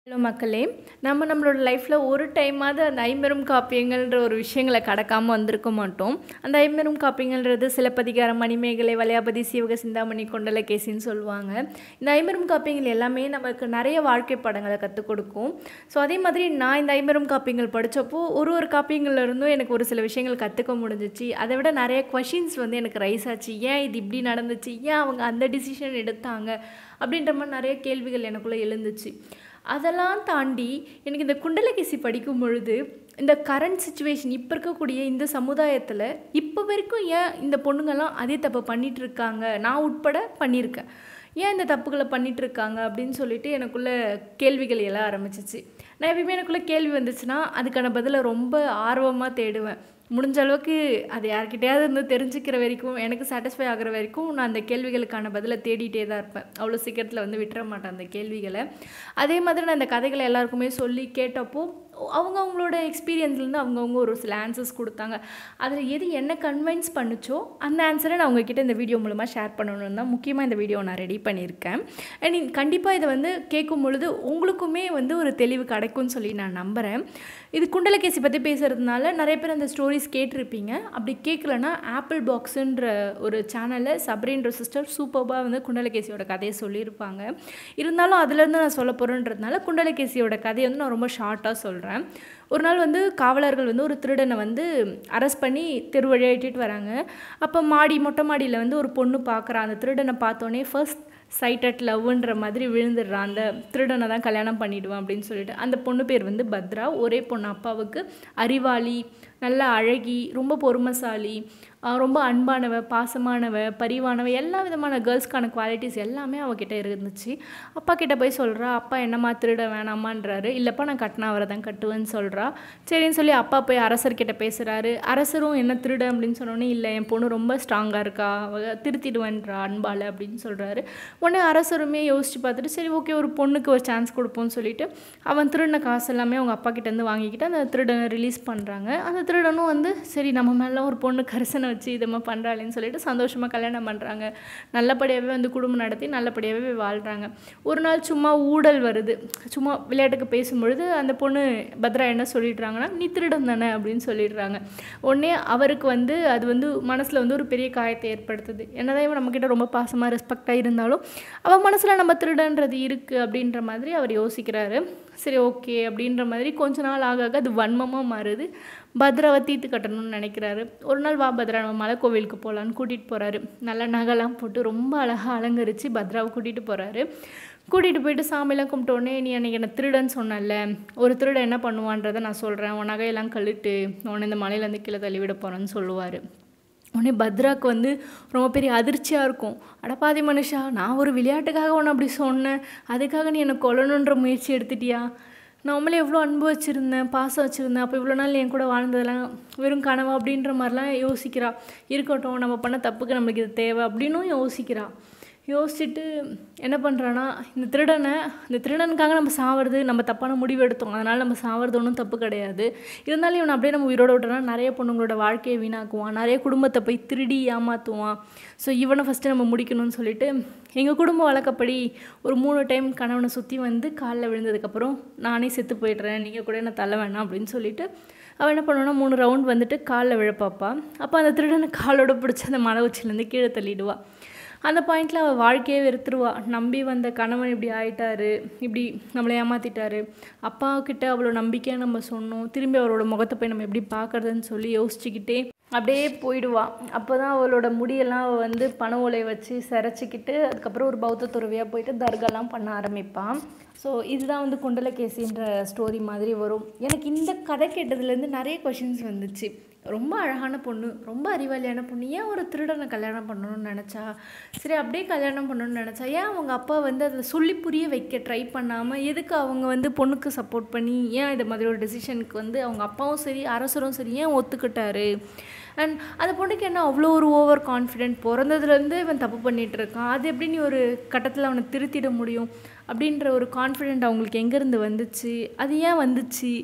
hello மக்களே நம்ம நம்மளோட லைஃப்பில் ஒரு டைமாவது அந்த ஐம்பெரும் காப்பியங்கள்ன்ற ஒரு விஷயங்களை கடக்காமல் வந்திருக்க மாட்டோம் அந்த ஐம்பெரும் காப்பியங்கள்ன்றது சிலப்பதிகாரம் மணிமேகலை வளையாபதி சிவக சிந்தாமணி கொண்டலகேசின்னு சொல்லுவாங்க இந்த ஐம்பெரும் காப்பியங்கள் எல்லாமே நமக்கு நிறைய வாழ்க்கை பாடங்களை கற்றுக் கொடுக்கும் ஸோ அதே மாதிரி நான் இந்த ஐம்பெரும் காப்பியங்கள் படித்தப்போ ஒரு ஒரு காப்பியங்கள்ல இருந்தும் எனக்கு ஒரு சில விஷயங்கள் கற்றுக்க முடிஞ்சிச்சு அதை விட நிறைய கொஷின்ஸ் வந்து எனக்கு ரைஸ் ஆச்சு ஏன் இது இப்படி நடந்துச்சு ஏன் அவங்க அந்த டிசிஷன் எடுத்தாங்க அப்படின்ற மாதிரி நிறைய கேள்விகள் எனக்குள்ளே எழுந்துச்சு அதெல்லாம் தாண்டி எனக்கு இந்த குண்டலகேசி படிக்கும் பொழுது இந்த கரண்ட் சுச்சுவேஷன் இப்போ இருக்கக்கூடிய இந்த சமுதாயத்தில் இப்போ வரைக்கும் ஏன் இந்த பொண்ணுங்கள்லாம் அதே தப்பை பண்ணிட்டு இருக்காங்க நான் உட்பட பண்ணியிருக்கேன் ஏன் இந்த தப்புகளை பண்ணிட்டு இருக்காங்க அப்படின்னு சொல்லிட்டு எனக்குள்ள கேள்விகள் எல்லாம் ஆரம்பிச்சிச்சு நான் எப்பயுமே எனக்குள்ள கேள்வி வந்துச்சுன்னா அதுக்கான பதிலை ரொம்ப ஆர்வமாக தேடுவேன் முடிஞ்ச அளவுக்கு அது யார்கிட்டயாவது இருந்து தெரிஞ்சுக்கிற வரைக்கும் எனக்கு சாட்டிஸ்ஃபை ஆகிற வரைக்கும் நான் அந்த கேள்விகளுக்கான பதிலை தேடிட்டே தான் இருப்பேன் அவ்வளோ சீக்கிரத்தில் வந்து விட்டுற மாட்டேன் அந்த கேள்விகளை அதே மாதிரி நான் அந்த கதைகளை எல்லாருக்குமே சொல்லி கேட்டப்போ அவங்க அவங்களோட எக்ஸ்பீரியன்ஸ்லேருந்து அவங்கவுங்க ஒரு சில ஆன்சர்ஸ் கொடுத்தாங்க அதில் எது என்ன கன்வின்ஸ் பண்ணுச்சோ அந்த ஆன்சரை நான் உங்ககிட்ட இந்த வீடியோ மூலமாக ஷேர் பண்ணணும்னு தான் முக்கியமாக இந்த வீடியோ நான் ரெடி பண்ணியிருக்கேன் அண்ட் கண்டிப்பாக இதை வந்து கேட்கும் பொழுது உங்களுக்குமே வந்து ஒரு தெளிவு கிடைக்கும்னு சொல்லி நான் நம்புகிறேன் இது குண்டலகேசி பற்றி பேசுகிறதுனால நிறைய பேர் அந்த ஸ்டோரிஸ் கேட்டிருப்பீங்க அப்படி கேட்கலன்னா ஆப்பிள் பாக்ஸுன்ற ஒரு சேனலில் சப்ரின்ற சிஸ்டர் சூப்பராக வந்து குண்டலகேசியோட கதையை சொல்லியிருப்பாங்க இருந்தாலும் அதுலேருந்து நான் சொல்ல போகிறேன்றதுனால குண்டலகேசியோட கதையை வந்து நான் ரொம்ப ஷார்ட்டாக சொல்கிறேன் ஒரு நாள் வந்து காவலர்கள் வந்து ஒரு திருடனை வந்து அரெஸ்ட் பண்ணி தெரு வழியாக இட்டுட்டு வராங்க அப்போ மாடி மொட்டை மாடியில் வந்து ஒரு பொண்ணு பார்க்குறா அந்த திருடனை பார்த்தோன்னே ஃபர்ஸ்ட் சைட் அட் லவ்ன்ற மாதிரி விழுந்துடுறான் அந்த திருடனை தான் கல்யாணம் பண்ணிவிடுவான் அப்படின்னு சொல்லிட்டு அந்த பொண்ணு பேர் வந்து பத்ரா ஒரே பொண்ணு அப்பாவுக்கு அறிவாளி நல்ல அழகி ரொம்ப பொறுமைசாலி ரொம்ப அன்பானவ பாசமானவ பரிவானவ எல்லா விதமான கேர்ள்ஸ்க்கான குவாலிட்டிஸ் எல்லாமே அவகிட்ட இருந்துச்சு அப்பா கிட்ட போய் சொல்கிறா அப்பா என்னம்மா திருட வேணாமான்றாரு இல்லைப்பா நான் கட்டினா அவரை தான் கட்டுவேன்னு சொல்கிறா சரின்னு சொல்லி அப்பா போய் அரசர்கிட்ட பேசுகிறாரு அரசரும் என்ன திருட அப்படின்னு சொன்னோன்னே இல்லை என் பொண்ணு ரொம்ப ஸ்ட்ராங்காக இருக்கா அவ திருத்திடுவேன்றா அன்பால் அப்படின்னு சொல்கிறாரு உடனே அரசருமே யோசிச்சு பார்த்துட்டு சரி ஓகே ஒரு பொண்ணுக்கு ஒரு சான்ஸ் கொடுப்போம்னு சொல்லிட்டு அவன் திருடின காசு எல்லாமே அவங்க அப்பா கிட்டேருந்து வாங்கிக்கிட்டு அந்த திருடனை ரிலீஸ் பண்ணுறாங்க அந்த திருடனும் வந்து சரி நம்ம மேலே ஒரு பொண்ணு கரிசனை வச்சு இதமாக பண்ணுறாளேன்னு சொல்லிட்டு சந்தோஷமாக கல்யாணம் பண்ணுறாங்க நல்லபடியாகவே வந்து குடும்பம் நடத்தி நல்லபடியாகவே வாழ்கிறாங்க ஒரு நாள் சும்மா ஊழல் வருது சும்மா விளையாட்டுக்கு பேசும்பொழுது அந்த பொண்ணு பத்ரா என்ன சொல்லிடுறாங்கன்னா நீ திருடம் தானே அப்படின்னு சொல்லிடுறாங்க உடனே அவருக்கு வந்து அது வந்து மனசில் வந்து ஒரு பெரிய காயத்தை ஏற்படுத்துது என்னதான் இவன் நம்மக்கிட்ட ரொம்ப பாசமாக ரெஸ்பெக்டாக இருந்தாலும் அவன் மனசில் நம்ம திருடன்றது இருக்குது அப்படின்ற மாதிரி அவர் யோசிக்கிறாரு சரி ஓகே அப்படின்ற மாதிரி கொஞ்ச நாள் ஆக ஆக அது வன்மமாக மாறுது பத்ராவை தீர்த்து கட்டணும்னு நினைக்கிறாரு ஒரு நாள் வா பத்ரா நம்ம மலை கோவிலுக்கு போகலான்னு கூட்டிகிட்டு போகிறாரு நல்ல நகைலாம் போட்டு ரொம்ப அழகாக அலங்கரித்து பத்ராவை கூட்டிகிட்டு போகிறாரு கூட்டிகிட்டு போயிட்டு சாமியெல்லாம் கும்பிட்டோடனே நீ அன்றைக்கி என்ன திருடன்னு சொன்னல ஒரு திருடன் என்ன பண்ணுவான்றதை நான் சொல்கிறேன் உன் நகையெல்லாம் கழுட்டு உன்னை இந்த மலையிலேருந்து கீழே தள்ளி விட போகிறேன்னு சொல்லுவார் உடனே பத்ராக்கு வந்து ரொம்ப பெரிய அதிர்ச்சியாக இருக்கும் அடப்பாதி மனுஷா நான் ஒரு விளையாட்டுக்காக ஒன்று அப்படி சொன்னேன் அதுக்காக நீ என்னை கொல்லணுன்ற முயற்சி எடுத்துட்டியா நான் உண்மையிலே எவ்வளோ அன்பு வச்சுருந்தேன் பாசம் வச்சுருந்தேன் அப்போ இவ்வளோ நாள் என் கூட வாழ்ந்ததெல்லாம் வெறும் கனவா அப்படின்ற மாதிரிலாம் யோசிக்கிறா இருக்கட்டும் நம்ம பண்ண தப்புக்கு நம்மளுக்கு இது தேவை அப்படின்னும் யோசிக்கிறா யோசிச்சுட்டு என்ன பண்ணுறான்னா இந்த திருடனை இந்த திருடனுக்காக நம்ம சாவது நம்ம தப்பான முடிவு எடுத்தோம் அதனால் நம்ம சாவது ஒன்றும் தப்பு கிடையாது இருந்தாலும் இவனை அப்படியே நம்ம உயிரோட விட்டோம்னா நிறைய பொண்ணுங்களோட வாழ்க்கையை வீணாக்குவான் நிறைய குடும்பத்தை போய் திருடி ஏமாற்றுவான் ஸோ இவனை ஃபஸ்ட்டு நம்ம முடிக்கணும்னு சொல்லிட்டு எங்கள் குடும்ப வழக்கப்படி ஒரு மூணு டைம் கணவனை சுற்றி வந்து காலில் விழுந்ததுக்கப்புறம் நானே செத்து போயிடுறேன் நீங்கள் கூட என்ன தள்ள வேணாம் அப்படின்னு சொல்லிட்டு அவள் என்ன பண்ணுவான்னா மூணு ரவுண்ட் வந்துட்டு காலில் விழப்பாப்பா அப்போ அந்த திருடனை காலோட பிடிச்சி அந்த மலை உச்சிலேருந்து கீழே தள்ளிடுவா அந்த பாயிண்டில் அவள் வாழ்க்கையே வெறுத்துருவா நம்பி வந்த கணவன் இப்படி ஆயிட்டாரு இப்படி நம்மளை ஏமாற்றிட்டாரு அப்பா கிட்ட அவ்வளோ நம்பிக்கையாக நம்ம சொன்னோம் திரும்பி அவரோட முகத்தை போய் நம்ம எப்படி பார்க்குறதுன்னு சொல்லி யோசிச்சுக்கிட்டே அப்படியே போயிடுவா அப்போ தான் அவளோட முடியெல்லாம் அவள் வந்து பண ஓலை வச்சு சிரைச்சிக்கிட்டு அதுக்கப்புறம் ஒரு பௌத்த துறவியாக போயிட்டு தர்காலாம் பண்ண ஆரம்பிப்பான் ஸோ இதுதான் வந்து குண்டலகேசின்ற ஸ்டோரி மாதிரி வரும் எனக்கு இந்த கதை கேட்டதுலேருந்து நிறைய கொஷின்ஸ் வந்துச்சு ரொம்ப அழகான பொண்ணு ரொம்ப அறிவாளியான பொண்ணு ஏன் ஒரு திருடனை கல்யாணம் பண்ணணும்னு நினச்சா சரி அப்படியே கல்யாணம் பண்ணணும்னு நினச்சா ஏன் அவங்க அப்பா வந்து அதை சொல்லி புரிய வைக்க ட்ரை பண்ணாமல் எதுக்கு அவங்க வந்து பொண்ணுக்கு சப்போர்ட் பண்ணி ஏன் இது மாதிரி ஒரு டெசிஷனுக்கு வந்து அவங்க அப்பாவும் சரி அரசரும் சரி ஏன் ஒத்துக்கிட்டாரு அண்ட் அந்த பொண்ணுக்கு என்ன அவ்வளோ ஒரு ஓவர் கான்ஃபிடென்ட் பிறந்ததுலேருந்து இவன் தப்பு பண்ணிகிட்டு இருக்கான் அது எப்படி நீ ஒரு கட்டத்தில் அவனை திருத்திட முடியும் அப்படின்ற ஒரு கான்ஃபிடென்ட் அவங்களுக்கு எங்கேருந்து வந்துச்சு அது ஏன் வந்துச்சு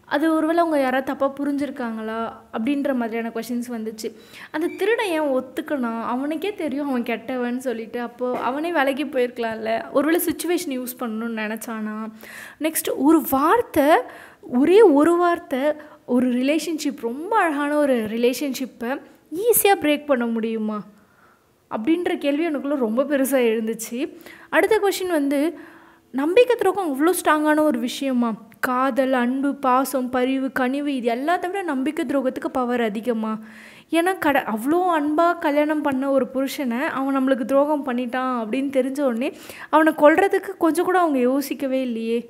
அது ஒருவேளை அவங்க யாராவது தப்பாக புரிஞ்சிருக்காங்களா அப்படின்ற மாதிரியான கொஷின்ஸ் வந்துச்சு அந்த திருடன் ஏன் ஒத்துக்கணும் அவனுக்கே தெரியும் அவன் கெட்டவன் சொல்லிட்டு அப்போது அவனே விலைக்கு போயிருக்கலாம்ல ஒருவேளை சுச்சுவேஷன் யூஸ் பண்ணணும்னு நினச்சானா நெக்ஸ்ட் ஒரு வார்த்தை ஒரே ஒரு வார்த்தை ஒரு ரிலேஷன்ஷிப் ரொம்ப அழகான ஒரு ரிலேஷன்ஷிப்பை ஈஸியாக பிரேக் பண்ண முடியுமா அப்படின்ற கேள்வி எனக்குள்ளே ரொம்ப பெருசாக எழுந்துச்சு அடுத்த கொஷின் வந்து நம்பிக்கை துரோகம் அவ்வளோ ஸ்ட்ராங்கான ஒரு விஷயமா காதல் அன்பு பாசம் பரிவு கனிவு இது எல்லாத்த விட நம்பிக்கை துரோகத்துக்கு பவர் அதிகமா ஏன்னா கட அவ்வளோ அன்பாக கல்யாணம் பண்ண ஒரு புருஷனை அவன் நம்மளுக்கு துரோகம் பண்ணிட்டான் அப்படின்னு தெரிஞ்ச உடனே அவனை கொல்றதுக்கு கொஞ்சம் கூட அவங்க யோசிக்கவே இல்லையே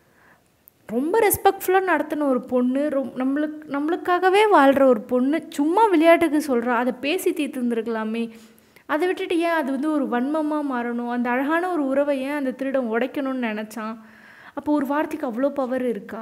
ரொம்ப ரெஸ்பெக்ட்ஃபுல்லாக நடத்தின ஒரு பொண்ணு ரொம் நம்மளுக்கு நம்மளுக்காகவே வாழ்கிற ஒரு பொண்ணு சும்மா விளையாட்டுக்கு சொல்கிறா அதை பேசி தீர்த்துருந்துருக்கலாமே அதை விட்டுட்டு ஏன் அது வந்து ஒரு வன்மமாக மாறணும் அந்த அழகான ஒரு உறவை ஏன் அந்த திருடன் உடைக்கணும்னு நினச்சான் அப்போ ஒரு வார்த்தைக்கு அவ்வளோ பவர் இருக்கா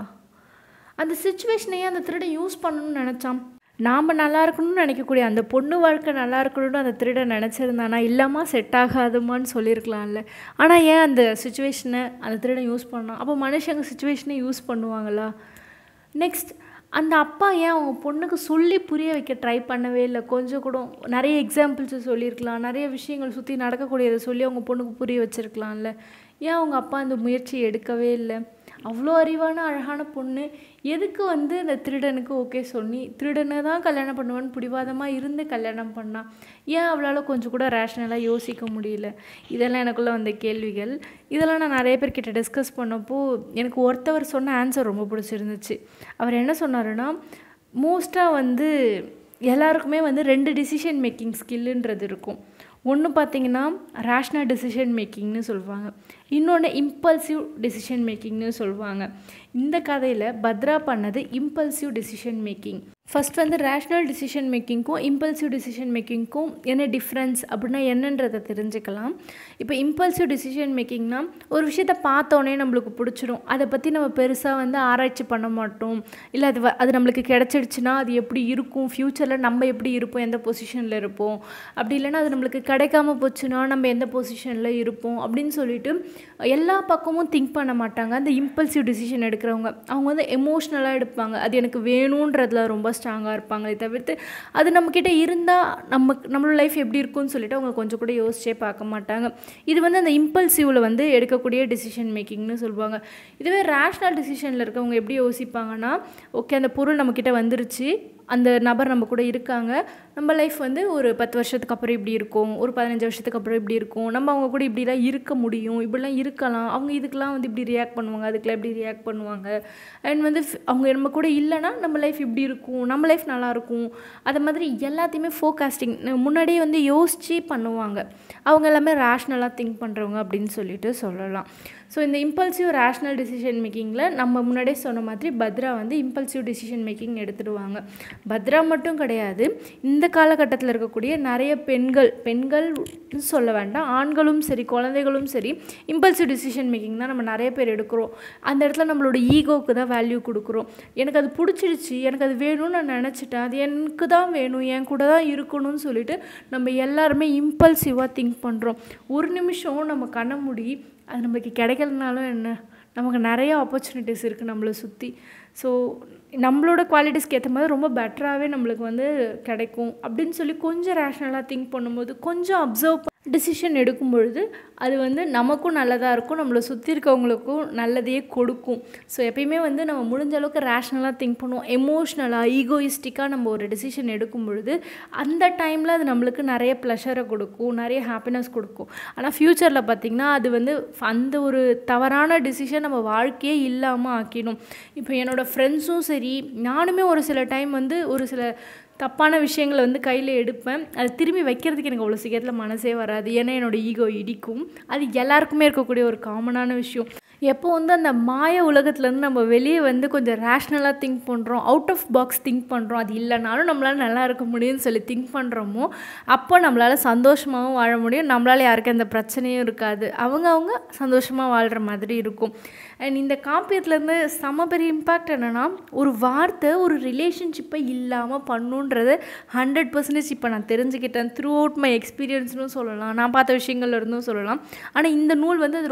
அந்த சுச்சுவேஷனையே அந்த திருடன் யூஸ் பண்ணணும்னு நினச்சான் நாம் நல்லா இருக்கணும்னு நினைக்கக்கூடிய அந்த பொண்ணு வாழ்க்கை நல்லா இருக்கணும்னு அந்த திருடன் நினச்சிருந்தானா இல்லாமல் செட் ஆகாதுமான்னு சொல்லியிருக்கலாம்ல ஆனால் ஏன் அந்த சுச்சுவேஷனை அந்த திருடன் யூஸ் பண்ணான் அப்போ மனுஷங்க சுச்சுவேஷனை யூஸ் பண்ணுவாங்களா நெக்ஸ்ட் அந்த அப்பா ஏன் அவங்க பொண்ணுக்கு சொல்லி புரிய வைக்க ட்ரை பண்ணவே இல்லை கொஞ்சம் கூட நிறைய எக்ஸாம்பிள்ஸ் சொல்லியிருக்கலாம் நிறைய விஷயங்கள் சுற்றி நடக்கக்கூடியதை சொல்லி அவங்க பொண்ணுக்கு புரிய வச்சுருக்கலாம்ல ஏன் அவங்க அப்பா அந்த முயற்சி எடுக்கவே இல்லை அவ்வளோ அறிவான அழகான பொண்ணு எதுக்கு வந்து இந்த திருடனுக்கு ஓகே சொல்லி திருடனை தான் கல்யாணம் பண்ணுவேன்னு பிடிவாதமாக இருந்து கல்யாணம் பண்ணா ஏன் அவளால் கொஞ்சம் கூட ரேஷ்னலாக யோசிக்க முடியல இதெல்லாம் எனக்குள்ளே வந்த கேள்விகள் இதெல்லாம் நான் நிறைய பேர்கிட்ட டிஸ்கஸ் பண்ணப்போ எனக்கு ஒருத்தவர் சொன்ன ஆன்சர் ரொம்ப பிடிச்சிருந்துச்சு அவர் என்ன சொன்னாருன்னா மோஸ்ட்டாக வந்து எல்லாருக்குமே வந்து ரெண்டு டிசிஷன் மேக்கிங் ஸ்கில்லுன்றது இருக்கும் ஒன்று பார்த்தீங்கன்னா ரேஷ்னல் டெசிஷன் மேக்கிங்னு சொல்லுவாங்க இன்னொன்று இம்பல்சிவ் டெசிஷன் மேக்கிங்னு சொல்லுவாங்க இந்த கதையில் பத்ரா பண்ணது இம்பல்சிவ் டெசிஷன் மேக்கிங் ஃபஸ்ட் வந்து ரேஷ்னல் டெசிஷன் மேக்கிங்க்கும் இம்பல்சிவ் டெசிஷன் மேக்கிங்க்கும் என்ன டிஃப்ரென்ஸ் அப்படின்னா என்னன்றதை தெரிஞ்சுக்கலாம் இப்போ இம்பல்சிவ் டெசிஷன் மேக்கிங்னா ஒரு விஷயத்த பார்த்தோன்னே நம்மளுக்கு பிடிச்சிடும் அதை பற்றி நம்ம பெருசாக வந்து ஆராய்ச்சி பண்ண மாட்டோம் இல்லை அது வ- அது நம்மளுக்கு கிடச்சிடுச்சுன்னா அது எப்படி இருக்கும் ஃப்யூச்சரில் நம்ம எப்படி இருப்போம் எந்த பொசிஷனில் இருப்போம் அப்படி இல்லைன்னா அது நம்மளுக்கு கிடைக்காம போச்சுன்னா நம்ம எந்த பொசிஷனில் இருப்போம் அப்படின்னு சொல்லிட்டு எல்லா பக்கமும் திங்க் பண்ண மாட்டாங்க அந்த இம்பல்சிவ் டிசிஷன் எடுக்கிறவங்க அவங்க வந்து எமோஷ்னலாக எடுப்பாங்க அது எனக்கு வேணுன்றதுல ரொம்ப ஸ்ட்ராங்காக இருப்பாங்களே தவிர்த்து அது நம்மக்கிட்ட இருந்தால் நம்ம நம்மளோட லைஃப் எப்படி இருக்கும்னு சொல்லிட்டு அவங்க கொஞ்சம் கூட யோசிச்சே பார்க்க மாட்டாங்க இது வந்து அந்த இம்பல்சிவில் வந்து எடுக்கக்கூடிய டிசிஷன் மேக்கிங்னு சொல்லுவாங்க இதுவே ரேஷ்னல் டிசிஷனில் இருக்கவங்க எப்படி யோசிப்பாங்கன்னா ஓகே அந்த பொருள் நம்மக்கிட்ட வந்துருச்சு அந்த நபர் நம்ம கூட இருக்காங்க நம்ம லைஃப் வந்து ஒரு பத்து வருஷத்துக்கு அப்புறம் இப்படி இருக்கும் ஒரு பதினஞ்சு வருஷத்துக்கு அப்புறம் இப்படி இருக்கும் நம்ம அவங்க கூட இப்படிலாம் இருக்க முடியும் இப்படிலாம் இருக்கலாம் அவங்க இதுக்கெலாம் வந்து இப்படி ரியாக்ட் பண்ணுவாங்க அதுக்கெலாம் இப்படி ரியாக்ட் பண்ணுவாங்க அண்ட் வந்து f- அவங்க நம்ம கூட இல்லைன்னா நம்ம லைஃப் இப்படி இருக்கும் நம்ம லைஃப் நல்லா இருக்கும் அது மாதிரி எல்லாத்தையுமே ஃபோகாஸ்டிங் முன்னாடியே வந்து யோசித்து பண்ணுவாங்க அவங்க எல்லாமே ரேஷ்னலாக திங்க் பண்ணுறவங்க அப்படின்னு சொல்லிட்டு சொல்லலாம் ஸோ இந்த இம்பல்சிவ் ரேஷ்னல் டிசிஷன் மேக்கிங்கில் நம்ம முன்னாடியே சொன்ன மாதிரி பத்ரா வந்து இம்பல்சிவ் டிசிஷன் மேக்கிங் எடுத்துடுவாங்க பத்ரா மட்டும் கிடையாது இந்த காலகட்டத்தில் இருக்கக்கூடிய நிறைய பெண்கள் பெண்கள் சொல்ல வேண்டாம் ஆண்களும் சரி குழந்தைகளும் சரி இம்பல்சிவ் டிசிஷன் மேக்கிங் தான் நம்ம நிறைய பேர் எடுக்கிறோம் அந்த இடத்துல நம்மளோட ஈகோவுக்கு தான் வேல்யூ கொடுக்குறோம் எனக்கு அது பிடிச்சிருச்சு எனக்கு அது வேணும்னு நான் நினச்சிட்டேன் அது எனக்கு தான் வேணும் என் கூட தான் இருக்கணும்னு சொல்லிட்டு நம்ம எல்லாருமே இம்பல்சிவாக திங்க் பண்ணுறோம் ஒரு நிமிஷம் நம்ம கண்ண மூடி அது நமக்கு கிடைக்கலனாலும் என்ன நமக்கு நிறைய ஆப்பர்ச்சுனிட்டிஸ் இருக்குது நம்மளை சுற்றி ஸோ நம்மளோட குவாலிட்டிஸ்க்கு ஏற்ற மாதிரி ரொம்ப பெட்டராகவே நம்மளுக்கு வந்து கிடைக்கும் அப்படின்னு சொல்லி கொஞ்சம் ரேஷ்னலாக திங்க் பண்ணும்போது கொஞ்சம் அப்சர்வ் டிசிஷன் எடுக்கும் பொழுது அது வந்து நமக்கும் நல்லதாக இருக்கும் நம்மளை சுற்றி இருக்கவங்களுக்கும் நல்லதையே கொடுக்கும் ஸோ எப்பயுமே வந்து நம்ம முடிஞ்ச அளவுக்கு ரேஷ்னலாக திங்க் பண்ணுவோம் எமோஷ்னலாக ஈகோயிஸ்டிக்காக நம்ம ஒரு டிசிஷன் எடுக்கும் பொழுது அந்த டைமில் அது நம்மளுக்கு நிறைய ப்ளஷரை கொடுக்கும் நிறைய ஹாப்பினஸ் கொடுக்கும் ஆனால் ஃப்யூச்சரில் பார்த்திங்கன்னா அது வந்து அந்த ஒரு தவறான டிசிஷன் நம்ம வாழ்க்கையே இல்லாமல் ஆக்கிடும் இப்போ என்னோடய ஃப்ரெண்ட்ஸும் சரி நானுமே ஒரு சில டைம் வந்து ஒரு சில தப்பான விஷயங்களை வந்து கையில் எடுப்பேன் அது திரும்பி வைக்கிறதுக்கு எனக்கு அவ்வளோ சீக்கிரத்தில் மனசே வராது ஏன்னா என்னோடய ஈகோ இடிக்கும் அது எல்லாருக்குமே இருக்கக்கூடிய ஒரு காமனான விஷயம் எப்போ வந்து அந்த மாய உலகத்துலேருந்து நம்ம வெளியே வந்து கொஞ்சம் ரேஷ்னலாக திங்க் பண்ணுறோம் அவுட் ஆஃப் பாக்ஸ் திங்க் பண்ணுறோம் அது இல்லைனாலும் நம்மளால் நல்லா இருக்க முடியும்னு சொல்லி திங்க் பண்ணுறோமோ அப்போ நம்மளால் சந்தோஷமாகவும் வாழ முடியும் நம்மளால் யாருக்கும் எந்த பிரச்சனையும் இருக்காது அவங்க அவங்க சந்தோஷமாக வாழ்கிற மாதிரி இருக்கும் அண்ட் இந்த காப்பியத்துலேருந்து செம பெரிய இம்பேக்ட் என்னென்னா ஒரு வார்த்தை ஒரு ரிலேஷன்ஷிப்பை இல்லாமல் பண்ணுன்றது ஹண்ட்ரட் பர்சன்டேஜ் இப்போ நான் தெரிஞ்சுக்கிட்டேன் த்ரூ அவுட் மை எக்ஸ்பீரியன்ஸ்னு சொல்லலாம் நான் பார்த்த விஷயங்கள்ல இருந்தும் சொல்லலாம் ஆனால் இந்த நூல் வந்து அது ரொம்ப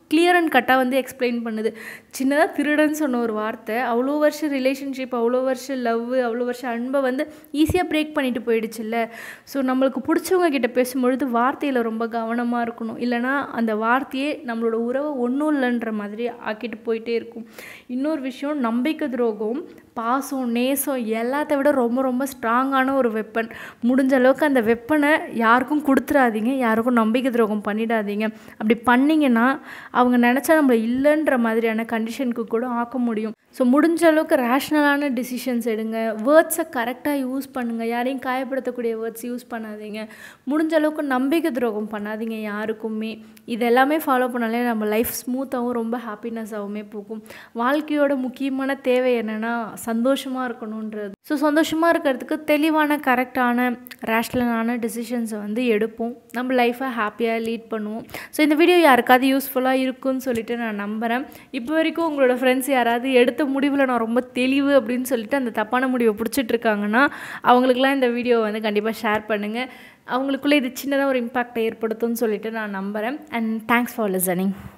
கிளியர் அண்ட் கட்டாக வந்து எக்ஸ்பிளைன் பண்ணுது சின்னதாக திருடன்னு சொன்ன ஒரு வார்த்தை அவ்வளோ வருஷம் ரிலேஷன்ஷிப் அவ்வளோ வருஷம் லவ் அவ்வளோ வருஷம் அன்பை வந்து ஈஸியாக பிரேக் பண்ணிட்டு போயிடுச்சுல்ல ஸோ நம்மளுக்கு பிடிச்சவங்க கிட்ட பேசும்பொழுது வார்த்தையில் ரொம்ப கவனமாக இருக்கணும் இல்லைனா அந்த வார்த்தையே நம்மளோட உறவை ஒன்றும் இல்லைன்ற மாதிரி ஆக்கிட்டு போயிட்டே இருக்கும் இன்னொரு விஷயம் நம்பிக்கை துரோகம் பாசம் நேசம் எல்லாத்த விட ரொம்ப ரொம்ப ஸ்ட்ராங்கான ஒரு வெப்பன் முடிஞ்ச அளவுக்கு அந்த வெப்பனை யாருக்கும் கொடுத்துடாதீங்க யாருக்கும் நம்பிக்கை துரோகம் பண்ணிடாதீங்க அப்படி பண்ணிங்கன்னா அவங்க நினச்சா நம்மளை இல்லைன்ற மாதிரியான கண்டிஷனுக்கு கூட ஆக்க முடியும் ஸோ முடிஞ்ச அளவுக்கு ரேஷ்னலான டிசிஷன்ஸ் எடுங்க வேர்ட்ஸை கரெக்டாக யூஸ் பண்ணுங்கள் யாரையும் காயப்படுத்தக்கூடிய வேர்ட்ஸ் யூஸ் பண்ணாதீங்க முடிஞ்ச அளவுக்கு நம்பிக்கை துரோகம் பண்ணாதீங்க யாருக்குமே இது எல்லாமே ஃபாலோ பண்ணாலே நம்ம லைஃப் ஸ்மூத்தாகவும் ரொம்ப ஹாப்பினஸ்ஸாகவுமே போகும் வாழ்க்கையோட முக்கியமான தேவை என்னென்னா சந்தோஷமாக இருக்கணுன்றது ஸோ சந்தோஷமாக இருக்கிறதுக்கு தெளிவான கரெக்டான ரேஷ்னலான டிசிஷன்ஸை வந்து எடுப்போம் நம்ம லைஃப்பை ஹாப்பியாக லீட் பண்ணுவோம் ஸோ இந்த வீடியோ யாருக்காவது யூஸ்ஃபுல்லாக இருக்குன்னு சொல்லிட்டு நான் நம்புகிறேன் இப்போ வரைக்கும் உங்களோட ஃப்ரெண்ட்ஸ் யாராவது எடுத்த முடிவில் நான் ரொம்ப தெளிவு அப்படின்னு சொல்லிட்டு அந்த தப்பான முடிவை பிடிச்சிட்டு இருக்காங்கன்னா அவங்களுக்குலாம் இந்த வீடியோ வந்து கண்டிப்பாக ஷேர் பண்ணுங்கள் அவங்களுக்குள்ளே இது சின்னதாக ஒரு இம்பாக்டை ஏற்படுத்தும்னு சொல்லிட்டு நான் நம்புகிறேன் அண்ட் தேங்க்ஸ் ஃபார் லிசனிங்